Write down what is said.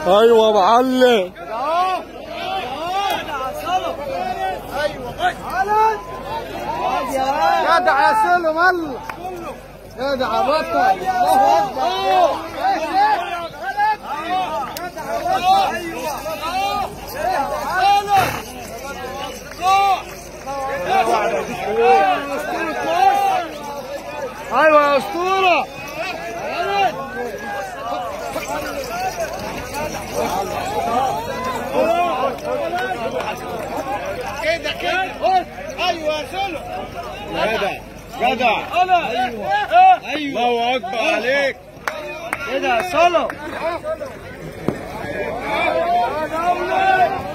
ايوه يا معلم جدع يا سلم الله جدع يا بطل الله اكبر ايوه يا اسطوره كده كده ايوه يا سلم جدع جدع ايوه الله اكبر عليك كده يا سلم